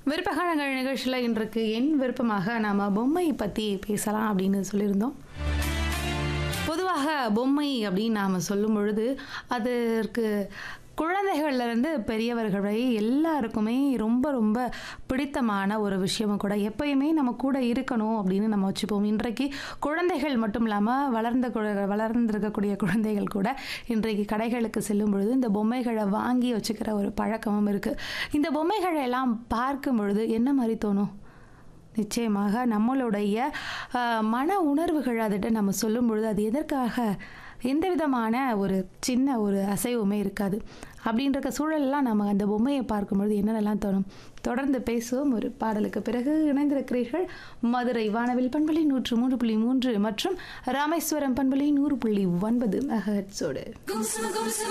விருப்பகாலங்கள் நிகழ்ச்சியில் இன்றைக்கு என் விருப்பமாக நாம் பொம்மை பற்றி பேசலாம் அப்படின்னு சொல்லியிருந்தோம் பொதுவாக பொம்மை அப்படின்னு நாம் சொல்லும் பொழுது அதற்கு குழந்தைகள்லேருந்து பெரியவர்கள் வரை எல்லாருக்குமே ரொம்ப ரொம்ப பிடித்தமான ஒரு விஷயமும் கூட எப்பயுமே நம்ம கூட இருக்கணும் அப்படின்னு நம்ம வச்சுப்போம் இன்றைக்கு குழந்தைகள் மட்டும் இல்லாமல் வளர்ந்த கு- வளர்ந்திருக்கக்கூடிய குழந்தைகள் கூட இன்றைக்கு கடைகளுக்கு செல்லும் பொழுது இந்த பொம்மைகளை வாங்கி வச்சுக்கிற ஒரு பழக்கமும் இருக்குது இந்த பொம்மைகளை எல்லாம் பார்க்கும் பொழுது என்ன மாதிரி தோணும் நிச்சயமாக நம்மளுடைய ஆஹ், மன உணர்வுகள் அதுகிட்ட நம்ம சொல்லும் பொழுது அது எதற்காக எந்த விதமான ஒரு சின்ன ஒரு அசைவுமே இருக்காது அப்படின்ற சூழலெல்லாம் நம்ம அந்த பொம்மையை பார்க்கும்பொழுது என்னென்னலாம் தோணும் தொடர்ந்து பேசுவோம் ஒரு பாடலுக்கு பிறகு இணைந்திருக்கிறீர்கள் மதுரை வானவில் பண்பலை நூற்று மூன்று புள்ளி மூன்று மற்றும் ராமேஸ்வரம் பண்பலை நூறு புள்ளி ஒன்பது மெகஹெட்ஸோடு